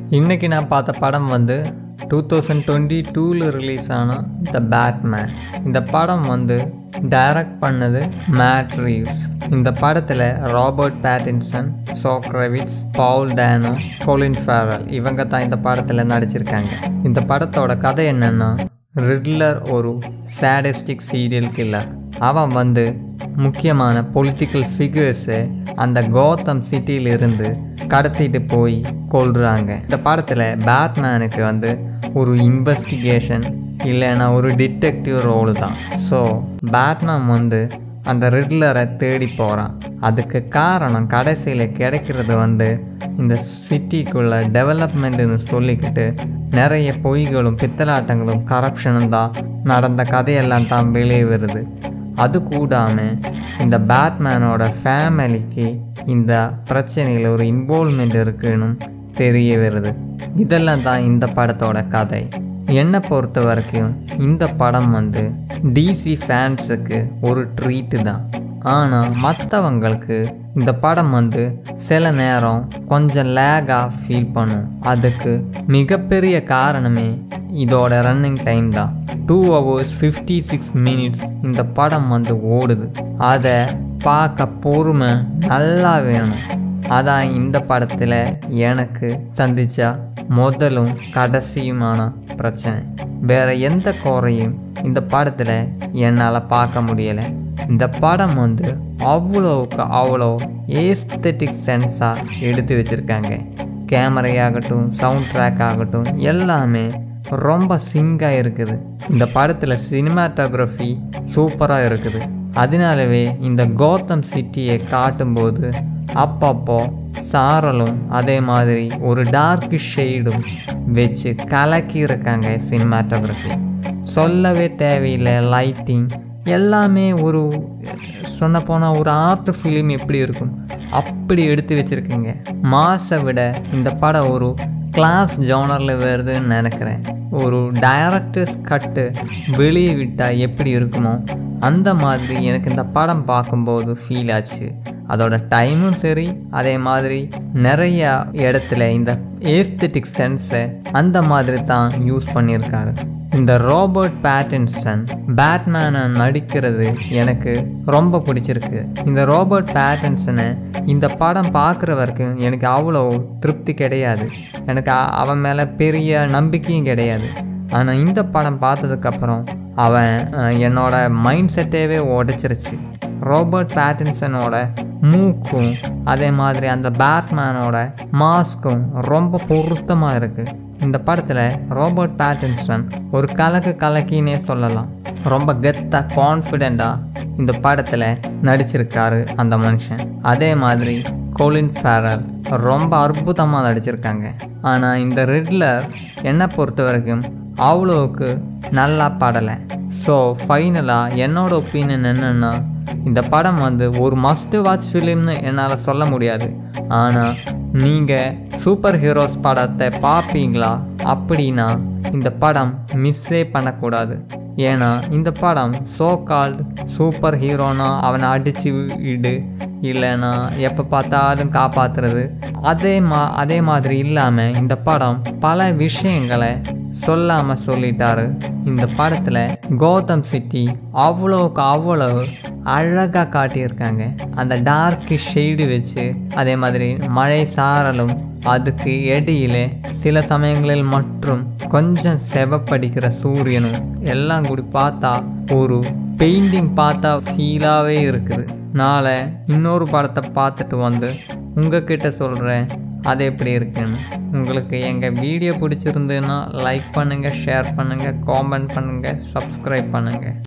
இன்னைக்கு நான் பார்த்த படம் வந்து டூ தௌசண்ட் டுவெண்ட்டி டூவில் ரிலீஸ் ஆன த பேட்மேன் இந்த படம் வந்து டைரக்ட் பண்ணது மேட் ரீவ்ஸ் இந்த படத்தில் Robert Pattinson Zoe Kravitz Paul Dano Colin Farrell இவங்க தான் இந்த படத்தில் நடிச்சிருக்காங்க இந்த படத்தோட கதை என்னன்னா ரிட்லர் ஒரு சேடிஸ்டிக் சீரியல் கில்லர் அவன் வந்து முக்கியமான பொலிட்டிக்கல் ஃபிகர்ஸை அந்த கோத்தம் சிட்டியிலிருந்து கடத்திட்டு போய் கொள்றாங்க இந்த படத்தில் பேட்மேனுக்கு வந்து ஒரு இன்வெஸ்டிகேஷன் இல்லைன்னா ஒரு டிடெக்டிவ் ரோல் தான் ஸோ பேட்மேன் வந்து அந்த ரிட்லரை தேடி போகிறான் அதுக்கு காரணம் கடைசியில் கிடைக்கிறது வந்து இந்த சிட்டிக்குள்ள டெவலப்மெண்ட்டுன்னு சொல்லிக்கிட்டு நிறைய பொய்களும் பித்தலாட்டங்களும் கரப்ஷனும் தான் நடந்த கதையெல்லாம் தான் வெளியே வருது அது கூடாமல் இந்த பேட்மேனோட ஃபேமிலிக்கு இந்த பிரச்சனையில் ஒரு இன்வால்மெண்ட் இருக்குன்னு தெரிய வருது இதெல்லாம் தான் இந்த படத்தோட கதை என்னை பொறுத்த வரைக்கும் இந்த படம் வந்து டிசி ஃபேன்ஸுக்கு ஒரு ட்ரீட்டு தான் ஆனால் மற்றவங்களுக்கு இந்த படம் வந்து சில நேரம் கொஞ்சம் லேகாக ஃபீல் பண்ணும் அதுக்கு மிகப்பெரிய காரணமே இதோட ரன்னிங் டைம் தான் two hours fifty six minutes இந்த படம் வந்து ஓடுது அதை பார்க்க பொறுமை நல்லா வேணும் அதான் இந்த படத்தில் எனக்கு சந்திச்சா முதலும் கடைசியுமான பிரச்சனை வேற எந்த குறையும் இந்த படத்தில் என்னால் பார்க்க முடியலை இந்த படம் வந்து அவ்வளோவுக்கு அவ்வளோ ஏஸ்தட்டிக் சென்ஸாக எடுத்து வச்சுருக்காங்க கேமரையாகட்டும் சவுண்ட் ட்ராக் ஆகட்டும் எல்லாமே ரொம்ப சிங்காக இருக்குது இந்த படத்தில் சினிமாட்டோகிராஃபி சூப்பராக இருக்குது அதனாலவே இந்த கோத்தம் சிட்டியை காட்டும்போது அப்பப்போ சாரலும் அதே மாதிரி ஒரு டார்க் ஷேடும் வச்சு கலக்கி இருக்காங்க சினிமாட்டோகிராஃபி சொல்லவே தேவையில்லை லைட்டிங் எல்லாமே ஒரு சொன்ன போனால் ஒரு ஆர்ட் ஃபிலிம் எப்படி இருக்கும் அப்படி எடுத்து வச்சுருக்கீங்க மாஸை விட இந்த படம் ஒரு கிளாஸ் ஜோனரில் வருதுன்னு நினைக்கிறேன் ஒரு டைரக்டர்ஸ் கட்டு வெளியே விட்டால் எப்படி இருக்குமோ அந்த மாதிரி எனக்கு இந்த படம் பார்க்கும்போது ஃபீல் ஆச்சு அதோட டைமும் சரி அதே மாதிரி நிறைய இடத்துல இந்த ஏஸ்தட்டிக் சென்ஸை அந்த மாதிரி தான் யூஸ் பண்ணியிருக்காரு இந்த ராபர்ட் பேட்டின்சன் பேட்மேனை நடிக்கிறது எனக்கு ரொம்ப பிடிச்சிருக்கு இந்த ராபர்ட் பேட்டின்சனை இந்த படம் பார்க்குற வரைக்கும் எனக்கு அவ்வளோ திருப்தி கிடையாது எனக்கு அவன் மேலே பெரிய நம்பிக்கையும் கிடையாது ஆனால் இந்த படம் பார்த்ததுக்கப்புறம் அவன் என்னோட மைண்ட் செட்டேவே உடைச்சிருச்சு ராபர்ட் பேட்டின்சனோட மூக்கும் அதே மாதிரி அந்த பேட்மேனோட மாஸ்க்கும் ரொம்ப பொருத்தமாக இருக்குது இந்த படத்தில் ராபர்ட் பேட்டின்சன் ஒரு கலக்கு கலக்கினே சொல்லலாம் ரொம்ப கெத்தாக கான்ஃபிடெண்ட்டாக இந்த படத்தில் நடிச்சிருக்காரு அந்த மனுஷன் அதே மாதிரி கோலின் ஃபேரல் ரொம்ப அற்புதமாக நடிச்சிருக்காங்க ஆனால் இந்த ரெட்லர் என்னை பொறுத்த வரைக்கும் அவ்வளோவுக்கு நல்லா படலை ஸோ ஃபைனலாக என்னோட ஒப்பீனியன் என்னென்னா இந்த படம் வந்து ஒரு மஸ்ட் வாட்ச் ஃபிலிம்னு என்னால் சொல்ல முடியாது ஆனால் நீங்கள் சூப்பர் ஹீரோஸ் படத்தை பார்ப்பீங்களா அப்படின்னா இந்த படம் மிஸ்ஸே பண்ணக்கூடாது ஏன்னா இந்த படம் சோ கால்டு சூப்பர் ஹீரோனா அவனை அடித்து விடு இல்லைன்னா எப்போ பார்த்தாலும் காப்பாற்றுறது அதே மா அதே மாதிரி இல்லாமல் இந்த படம் பல விஷயங்களை சொல்லாமல் சொல்லிட்டாரு இந்த படத்தில் கௌதம் சிட்டி அவ்வளோக்கு அவ்வளோ அழகாக காட்டியிருக்காங்க அந்த டார்க் ஷெய்டு வச்சு அதே மாதிரி மழை சாரலும் அதுக்கு இடையில சில சமயங்களில் மற்றும் கொஞ்சம் செவப்படிக்கிற சூரியனும் எல்லாம் கூடி பார்த்தா ஒரு பெயிண்டிங் பார்த்தா ஃபீலாகவே இருக்குது நாளை இன்னொரு படத்தை பார்த்துட்டு வந்து உங்ககிட்ட சொல்கிறேன் அது எப்படி இருக்குன்னு உங்களுக்கு எங்கள் வீடியோ பிடிச்சிருந்துன்னா லைக் பண்ணுங்கள் ஷேர் பண்ணுங்கள் காமெண்ட் பண்ணுங்கள் சப்ஸ்கிரைப் பண்ணுங்கள்